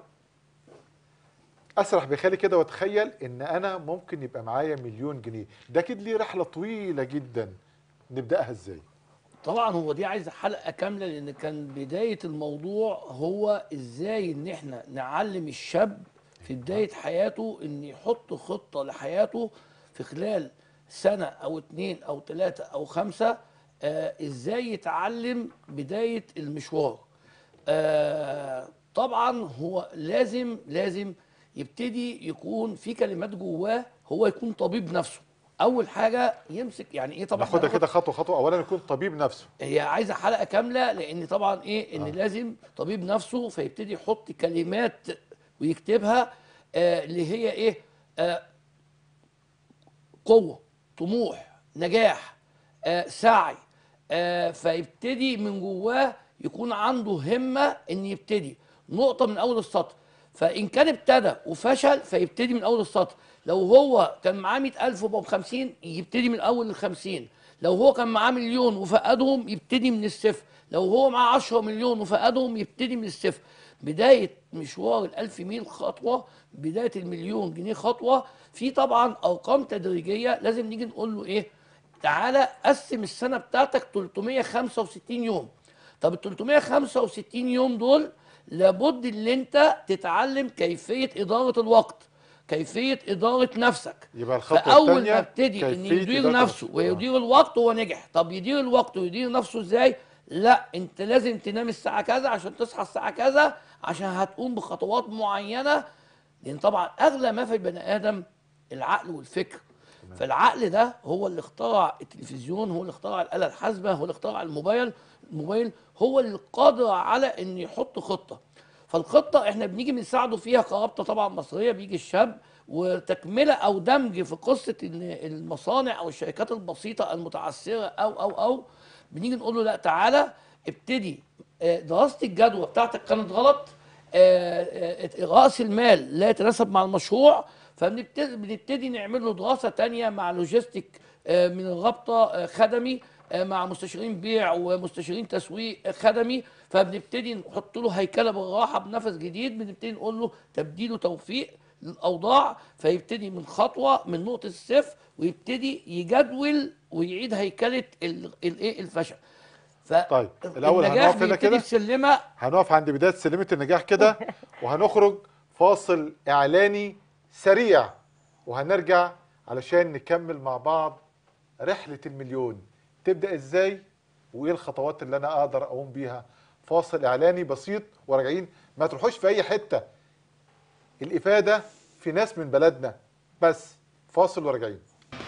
اسرح بخيالي كده واتخيل ان انا ممكن يبقى معايا مليون جنيه ده اكيد ليه رحله طويله جدا نبداها ازاي طبعا هو دي عايزه حلقه كامله لان كان بدايه الموضوع هو ازاي ان احنا نعلم الشاب في بدايه حياته ان يحط خطه لحياته في خلال سنه او اتنين او تلاته او خمسه آه ازاي يتعلم بدايه المشوار آه طبعا هو لازم لازم يبتدي يكون في كلمات جواه هو يكون طبيب نفسه اول حاجه يمسك يعني ايه طبعا ناخدها إحنا كده خطوه خطوه اولا يكون طبيب نفسه هي عايزه حلقه كامله لان طبعا ايه ان آه. آه. لازم طبيب نفسه فيبتدي يحط كلمات ويكتبها آه اللي هي ايه آه قوه طموح نجاح آه سعي آه فيبتدي من جواه يكون عنده همه ان يبتدي نقطه من اول السطر فان كان ابتدى وفشل فيبتدي من اول السطر لو هو كان معاه 100000 وبقوا ب 50 يبتدي من اول ال 50 لو هو كان معاه مليون وفقدهم يبتدي من الصفر لو هو معاه 10 مليون وفقدهم يبتدي من الصفر بدايه مشوار الألف ميل خطوه بدايه المليون جنيه خطوه في طبعا ارقام تدريجيه لازم نيجي نقول له ايه تعالى قسم السنه بتاعتك 365 يوم طب ال 365 يوم دول لابد ان انت تتعلم كيفيه اداره الوقت كيفيه اداره نفسك يبقى الخطوه فاول الثانيه ما ابتدي ان يدير نفسه ويدير الوقت هو نجح طب يدير الوقت ويدير نفسه ازاي لا انت لازم تنام الساعه كذا عشان تصحى الساعه كذا عشان هتقوم بخطوات معينه لان طبعا اغلى ما في البني ادم العقل والفكر فالعقل ده هو اللي اخترع التلفزيون هو اللي اخترع الاله الحاسبه هو اللي اخترع الموبايل الموبايل هو اللي قادر على ان يحط خطه فالخطه احنا بنيجي بنساعده فيها كرابطه طبعا مصريه بيجي الشاب وتكمله او دمج في قصه ان المصانع او الشركات البسيطه المتعثره او او او بنيجي نقول له لا تعالى ابتدي آه، دراسه الجدوى بتاعتك كانت غلط آه، آه، راس المال لا يتناسب مع المشروع فبنبتدي بنبتدي نعمل له دراسه تانية مع لوجيستيك آه، من الرابطه آه، خدمي آه، مع مستشارين بيع ومستشارين تسويق آه، خدمي فبنبتدي نحط له هيكله بالراحه بنفس جديد بنبتدي نقول له تبديل وتوفيق للاوضاع فيبتدي من خطوه من نقطه الصفر ويبتدي يجدول ويعيد هيكله ال- الايه الفشل ف طيب، الأول النجاح هنقف هنا بيبتدي كده. بسلمه هنقف عند بدايه سلمه النجاح كده وهنخرج فاصل اعلاني سريع وهنرجع علشان نكمل مع بعض رحله المليون تبدا ازاي وايه الخطوات اللي انا اقدر اقوم بيها فاصل اعلاني بسيط وراجعين ما تروحوش في اي حته الافاده في ناس من بلدنا بس فاصل وراجعين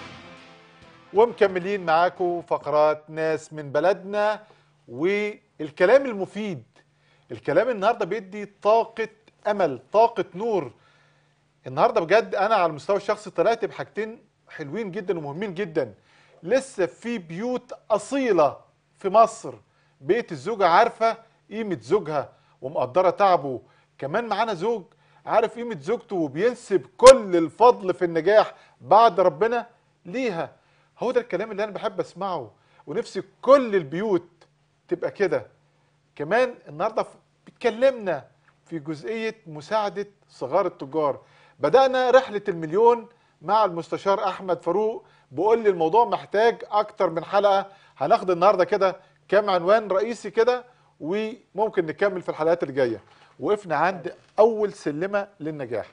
ومكملين معاكم فقرات ناس من بلدنا والكلام المفيد الكلام النهارده بيدي طاقة أمل طاقة نور النهارده بجد أنا على المستوى الشخصي طلعت بحاجتين حلوين جدا ومهمين جدا لسه في بيوت أصيلة في مصر بيت الزوجة عارفة قيمة زوجها ومقدرة تعبه كمان معانا زوج عارف قيمة زوجته وبينسب كل الفضل في النجاح بعد ربنا ليها هو ده الكلام اللي أنا بحب أسمعه ونفسي كل البيوت تبقى كده كمان النهارده ف- اتكلمنا في جزئيه مساعده صغار التجار بدانا رحله المليون مع المستشار احمد فاروق بيقول لي الموضوع محتاج اكتر من حلقه هناخد النهارده كده كام عنوان رئيسي كده وممكن نكمل في الحلقات اللي جايه وقفنا عند اول سلمه للنجاح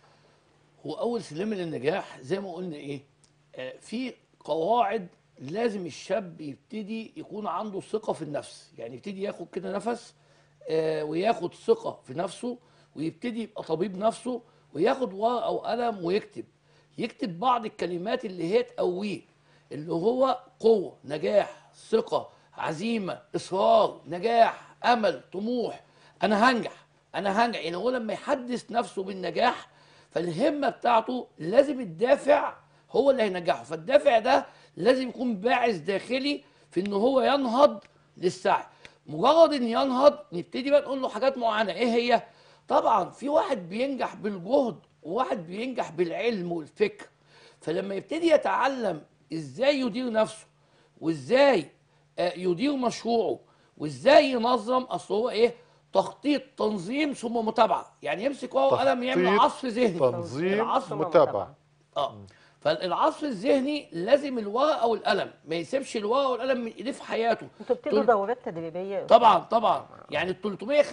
هو اول سلم للنجاح زي ما قلنا ايه آه في قواعد لازم الشاب يبتدي يكون عنده ثقه في النفس يعني يبتدي ياخد كده نفس آه وياخد ثقه في نفسه ويبتدي يبقى طبيب نفسه وياخد ورقه وقلم ويكتب يكتب بعض الكلمات اللي هي تقويه اللي هو قوه نجاح ثقه عزيمه اصرار نجاح امل طموح انا هنجح انا هنجح يعني هو لما يحدث نفسه بالنجاح فالهمه بتاعته لازم الدافع هو اللي هينجحه فالدافع ده لازم يكون باعث داخلي في ان هو ينهض للسعي مجرد ان ينهض نبتدي بقى نقول له حاجات معينه ايه هي طبعا في واحد بينجح بالجهد وواحد بينجح بالعلم والفكر فلما يبتدي يتعلم ازاي يدير نفسه وازاي آه، يدير مشروعه وازاي ينظم اصل هو ايه تخطيط تنظيم ثم متابعه يعني يمسك ورقه وقلم يعمل تخطيط، عصف ذهني تنظيم العصف متابعه اه فالعصف الذهني لازم الورقه والقلم ما يسيبش الورقه والقلم من ايديه في حياته انتوا بتدوا تل- دورات تدريبيه يا طبعا طبعا يعني ال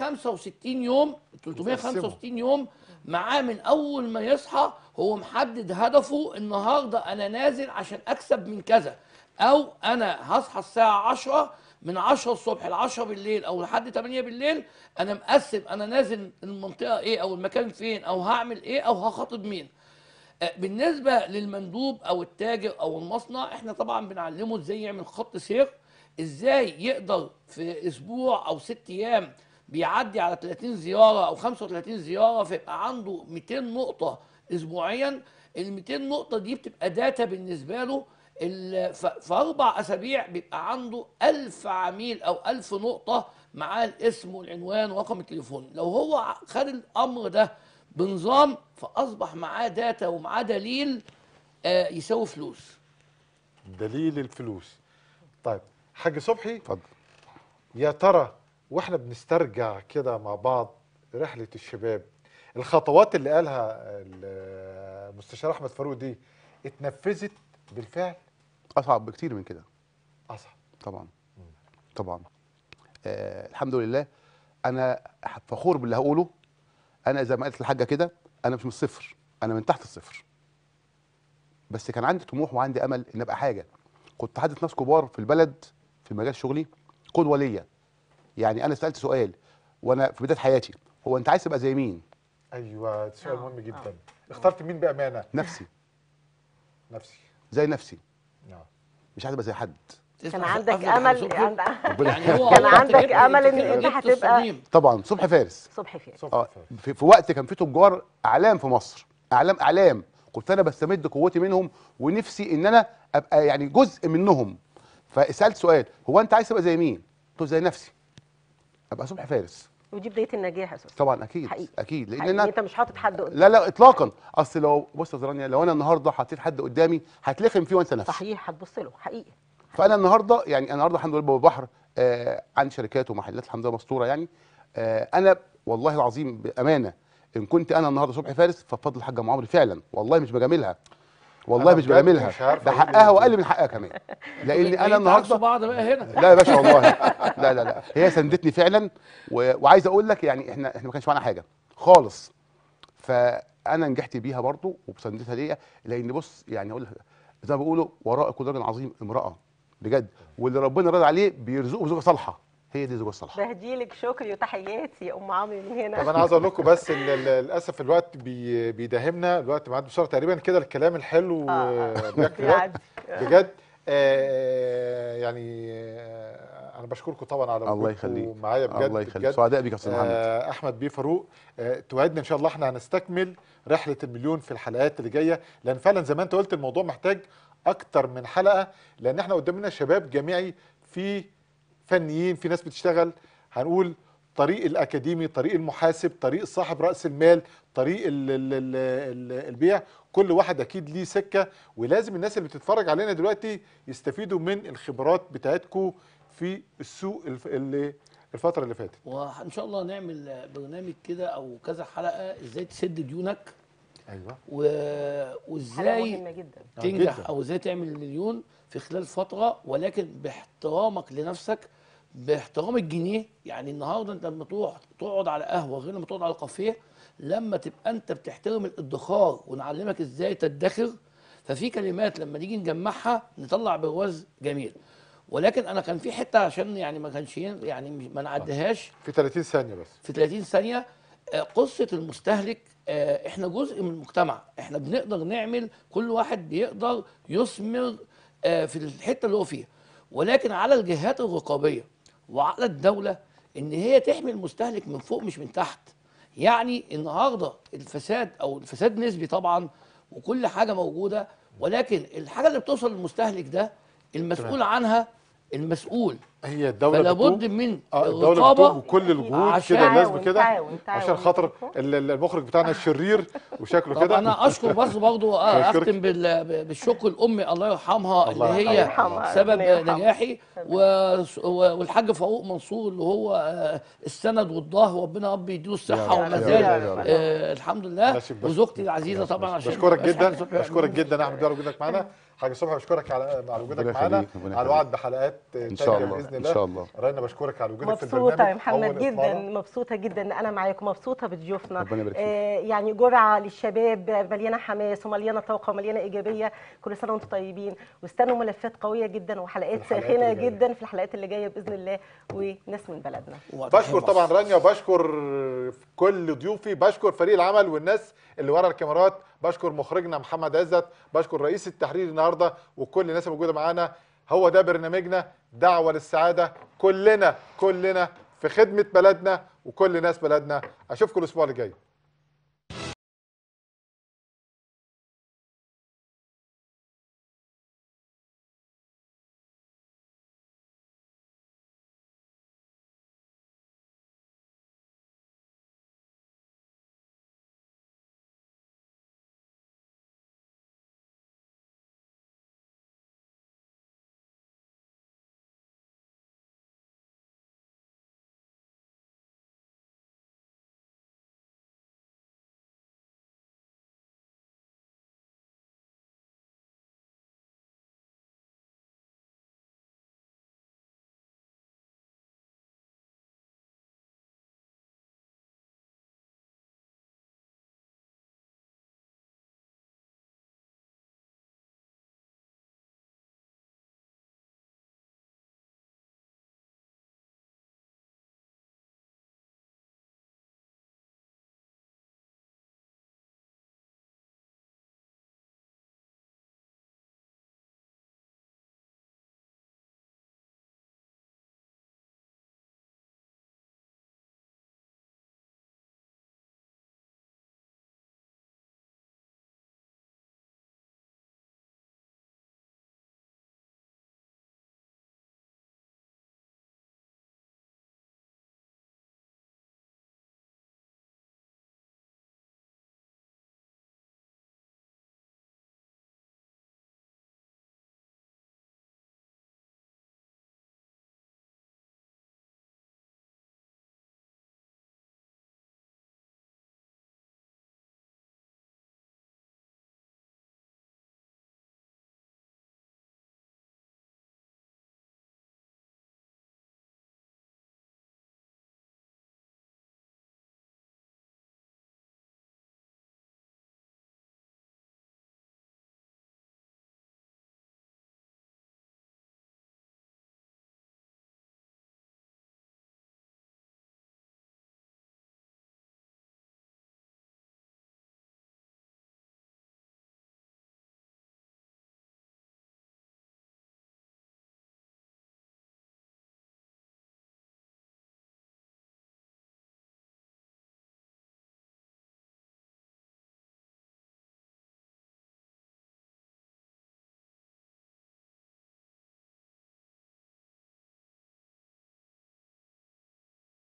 365 يوم ال 365 يوم معاه من اول ما يصحى هو محدد هدفه النهارده انا نازل عشان اكسب من كذا او انا هصحى الساعه 10 من 10 الصبح ل 10 بالليل او لحد 8 بالليل انا مقسم انا نازل المنطقه ايه او المكان فين او هعمل ايه او هخاطب مين آه، بالنسبه للمندوب او التاجر او المصنع احنا طبعا بنعلمه ازاي يعمل خط سير ازاي يقدر في اسبوع او ست ايام بيعدي على 30 زياره او 35 زياره فيبقى عنده 200 نقطه اسبوعيا ال 200 نقطه دي بتبقى داتا بالنسبه له ال- ف- في اربع اسابيع بيبقى عنده 1000 عميل او 1000 نقطه معاه الاسم والعنوان ورقم التليفون لو هو ع- خد الامر ده بنظام فاصبح معاه داتا ومعاه دليل آه، يساوي فلوس دليل الفلوس طيب حاج صبحي اتفضل يا ترى واحنا بنسترجع كده مع بعض رحلة الشباب الخطوات اللي قالها المستشار احمد فاروق دي اتنفذت بالفعل اصعب بكتير من كده اصعب طبعا طبعا آه الحمد لله انا فخور باللي هقوله انا زي ما قالت الحاجه كده انا مش من الصفر انا من تحت الصفر بس كان عندي طموح وعندي امل ان ابقى حاجه كنت حادث ناس كبار في البلد في مجال شغلي قدوه ليا يعني انا سالت سؤال وانا في بدايه حياتي هو انت عايز تبقى زي مين ايوه ده سؤال آه، مهم جدا آه. اخترت مين بامانه نفسي نفسي زي نفسي نعم مش عايز ابقى زي حد كان تسمع عندك سقف لك يا امل صبحي؟ عند- ربنا يعني هو كان هو عندك أنت جبت- أمل أنت إن كده أنت جبت هتبقى- الصميم. طبعا صبحي فارس صبحي فين صبحي اه فارس. في, في وقت كان في تجار اعلام في مصر اعلام اعلام كنت انا بستمد قوتي منهم ونفسي ان انا ابقى يعني جزء منهم فسالت سؤال هو انت عايز تبقى زي مين؟ قلت له زي نفسي ابقى صبحي فارس ودي بدايه النجاح يا استاذ طبعا اكيد حقيقي. اكيد لان حقيقي. انا انت مش حاطط حد قدام لا لا اطلاقا اصل لو بص يا زرانيا لو انا النهارده حطيت حد قدامي هتلخم فيه وانت نفسي صحيح هتبص له حقيقي فانا النهارده يعني انا النهارده الحمد لله بابا بحر آه عندي شركات ومحلات الحمد لله مستوره يعني آه انا والله العظيم بامانه ان كنت انا النهارده صبحي فارس فبفضل الحاجه ام عمرو فعلا والله مش بجاملها والله أنا مش بجد بجاملها مش عارف ده أقول حقها إيه. واقل من حقها كمان لان بقيت انا عكس النهارده بعض بقى هنا لا يا باشا والله لا لا لا هي سندتني فعلا و... وعايز اقول لك يعني احنا احنا ما كانش معانا حاجه خالص فانا نجحت بيها برضو وبسندتها ليا لان بص يعني اقول لك زي ما بيقولوا وراء كل رجل عظيم امراه بجد واللي ربنا راضي عليه بيرزقه بزوجه صالحه هي دي الزوجه الصالحه بهديلك شكري وتحياتي يا ام عمرو من هنا طب انا عاوز اقول لكم بس ال- ال- للاسف الوقت بي بيداهمنا الوقت معدي بسرعه تقريبا كده الكلام الحلو آه، آه، بياكل بيعدي. وقت بجد آه، يعني آه، انا بشكركم طبعا على الله وجودكم يخليك معايا بجد الله يخليك بجد. سعداء بيك يا استاذ محمد آه، احمد بيه فاروق آه، توعدنا ان شاء الله احنا هنستكمل رحله المليون في الحلقات اللي جايه لان فعلا زي ما انت قلت الموضوع محتاج اكتر من حلقه لان احنا قدامنا شباب جامعي في فنيين في ناس بتشتغل هنقول طريق الاكاديمي طريق المحاسب طريق صاحب راس المال طريق ال ال ال ال البيع كل واحد اكيد ليه سكه ولازم الناس اللي بتتفرج علينا دلوقتي يستفيدوا من الخبرات بتاعتكم في السوق الف- اللي الفتره اللي فاتت وان شاء الله نعمل برنامج كده او كذا حلقه ازاي تسد ديونك ايوه و... حاجه وازاي مهمه جدا آه، تنجح جداً. او ازاي تعمل مليون في خلال فتره ولكن باحترامك لنفسك باحترام الجنيه يعني النهارده انت لما تروح تقعد على قهوه غير لما تقعد على كافيه لما تبقى انت بتحترم الادخار ونعلمك ازاي تدخر ففي كلمات لما نيجي نجمعها نطلع برواز جميل ولكن انا كان في حته عشان يعني ما كانش ين- يعني مش- ما نعديهاش في 30 ثانيه بس في 30 ثانيه آه، قصه المستهلك آه، احنا جزء من المجتمع احنا بنقدر نعمل كل واحد بيقدر يثمر آه، في الحته اللي هو فيها ولكن على الجهات الرقابيه وعلى الدوله ان هي تحمي المستهلك من فوق مش من تحت يعني النهارده الفساد او الفساد نسبي طبعا وكل حاجه موجوده ولكن الحاجه اللي بتوصل للمستهلك ده المسؤول عنها المسؤول هي الدوله فلا بتقوم- بد من اه الدوله الرقابه بتقوم بكل الجهود عشان- كده لازم تعاون- كده تعاون- تعاون. عشان خاطر ال- ال- المخرج بتاعنا الشرير وشكله طب كده انا اشكر بس برضو أشكرك. اختم بال- بالشكر الامي الله يرحمها الله اللي هي يرحمها. سبب ربنا يرحمها. نجاحي و- والحاج فاروق منصور اللي هو آه، السند والظهر ربنا ربي يديله الصحه يا وما رب، زال يا رب. آه، الحمد لله ماشي بس- وزوجتي العزيزه طبعا عشان بشكرك مبقاش جدا حاجة صبح بشكرك جدا احمد على وجودك معانا حاج صبحي بشكرك على على وجودك ربنا معانا يخليك، ربنا على يخليك. وعد بحلقات ان تانية شاء الله باذن ان الله شاء الله رنا بشكرك على وجودك في مبسوطة البرنامج يا محمد أول جدا إطلالة. مبسوطة جدا ان انا معاكم مبسوطة بضيوفنا ربنا يبارك فيك. آه يعني جرعة للشباب مليانة حماس ومليانة طاقة ومليانة ايجابية كل سنة وانتم طيبين واستنوا ملفات قوية جدا وحلقات الحلقات ساخنة اللي جاية. جدا في الحلقات اللي جايه باذن الله وناس من بلدنا بشكر طبعا رانيا وبشكر كل ضيوفي بشكر فريق العمل والناس اللي ورا الكاميرات بشكر مخرجنا محمد عزت بشكر رئيس التحرير النهارده وكل الناس الموجوده معانا هو ده برنامجنا دعوه للسعاده كلنا كلنا في خدمه بلدنا وكل ناس بلدنا اشوفكم الاسبوع اللي جاي